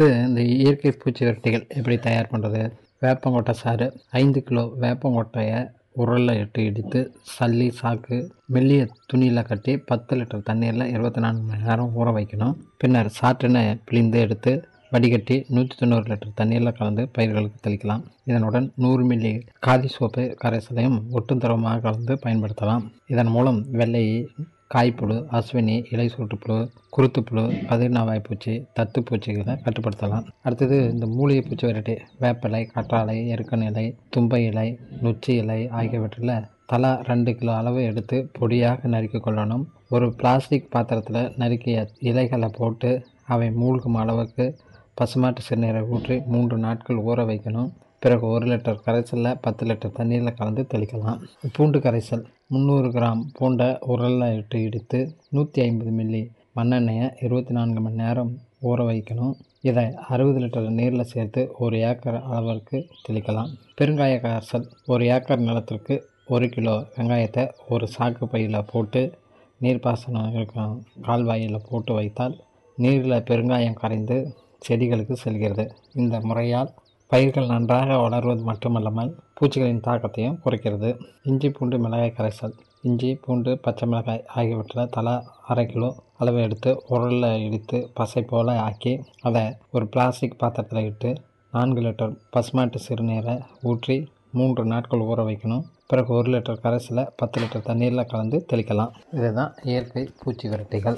அடுத்து இந்த இயற்கை பூச்சி விரட்டிகள் எப்படி தயார் பண்ணுறது வேப்பங்கொட்டை சாறு ஐந்து கிலோ வேப்பங்கொட்டையை உரலில் இட்டு இடித்து சல்லி சாக்கு மெல்லிய துணியில் கட்டி பத்து லிட்டர் தண்ணீரில் இருபத்தி நான்கு மணி நேரம் ஊற வைக்கணும் பின்னர் சாற்றினை பிழிந்து எடுத்து வடிகட்டி நூற்றி தொண்ணூறு லிட்டர் தண்ணீரில் கலந்து பயிர்களுக்கு தெளிக்கலாம் இதனுடன் நூறு மில்லி காதி சோப்பு கரைசலையும் ஒட்டும் திரவமாக கலந்து பயன்படுத்தலாம் இதன் மூலம் வெள்ளை காய்ப்புழு அஸ்வினி இலை சூட்டுப்புழு குருத்துப்புழு கதிர்நாவாய் பூச்சி தத்து பூச்சிகளை கட்டுப்படுத்தலாம் அடுத்தது இந்த மூலிகை பூச்சி விரட்டி வேப்பிலை கற்றாழை எருக்கன் இலை தும்பை இலை நொச்சி இலை ஆகியவற்றில் தலா ரெண்டு கிலோ அளவு எடுத்து பொடியாக நறுக்கி கொள்ளணும் ஒரு பிளாஸ்டிக் பாத்திரத்தில் நறுக்கிய இலைகளை போட்டு அவை மூழ்கும் அளவுக்கு பசுமாட்டு சிறுநீரை ஊற்றி மூன்று நாட்கள் ஊற வைக்கணும் பிறகு ஒரு லிட்டர் கரைசலில் பத்து லிட்டர் தண்ணீரில் கலந்து தெளிக்கலாம் பூண்டு கரைசல் முந்நூறு கிராம் பூண்டை உரலில் இட்டு இடித்து நூற்றி ஐம்பது மில்லி மண்ணெண்ணெயை இருபத்தி நான்கு மணி நேரம் ஊற வைக்கணும் இதை அறுபது லிட்டர் நீரில் சேர்த்து ஒரு ஏக்கர் அளவிற்கு தெளிக்கலாம் பெருங்காய கரைசல் ஒரு ஏக்கர் நிலத்திற்கு ஒரு கிலோ வெங்காயத்தை ஒரு சாக்கு பையில் போட்டு நீர்ப்பாசனம் இருக்கும் கால்வாயில் போட்டு வைத்தால் நீரில் பெருங்காயம் கரைந்து செடிகளுக்கு செல்கிறது இந்த முறையால் பயிர்கள் நன்றாக வளர்வது மட்டுமல்லாமல் பூச்சிகளின் தாக்கத்தையும் குறைக்கிறது இஞ்சி பூண்டு மிளகாய் கரைசல் இஞ்சி பூண்டு பச்சை மிளகாய் ஆகியவற்றில் தலா அரை கிலோ அளவு எடுத்து உரலில் இடித்து பசை போல் ஆக்கி அதை ஒரு பிளாஸ்டிக் பாத்திரத்தில் இட்டு நான்கு லிட்டர் பசுமாட்டு சிறுநீரை ஊற்றி மூன்று நாட்கள் ஊற வைக்கணும் பிறகு ஒரு லிட்டர் கரைசலை பத்து லிட்டர் தண்ணீரில் கலந்து தெளிக்கலாம் இதுதான் இயற்கை பூச்சி விரட்டிகள்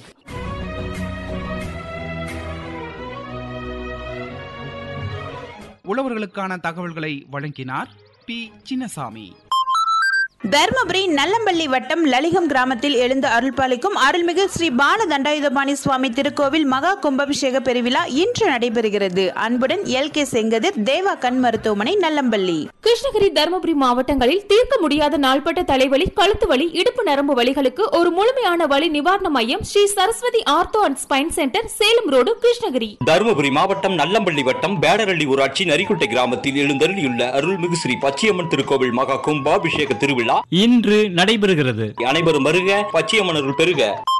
உழவர்களுக்கான தகவல்களை வழங்கினார் பி சின்னசாமி தர்மபுரி நல்லம்பள்ளி வட்டம் லலிகம் கிராமத்தில் எழுந்து அருள்பாலிக்கும் அருள்மிகு ஸ்ரீ பால தண்டாயுதபாணி சுவாமி திருக்கோவில் மகா கும்பாபிஷேக பெருவிழா இன்று நடைபெறுகிறது அன்புடன் எல் கே செங்கதிர் தேவா கண் மருத்துவமனை நல்லம்பள்ளி கிருஷ்ணகிரி தருமபுரி மாவட்டங்களில் தீர்க்க முடியாத நாள்பட்ட தலைவலி கழுத்து வலி இடுப்பு நரம்பு வலிகளுக்கு ஒரு முழுமையான வலி நிவாரண மையம் Sri Saraswathi ortho and spine centre Salem road Krishnagiri Dharmapuri மாவட்டம் நல்லம்பள்ளி வட்டம் பேடரள்ளி ஊராட்சி நரிக்குட்டை கிராமத்தில் எழுந்தருளியுள்ள அருள்மிகு ஸ்ரீ பச்சையம்மன் திருக்கோவில் மகா கும்பாபிஷேக திருவிழா இன்று நடைபெறுகிறது அனைவரும் வருக பச்சையம்மன் அருள் பெருக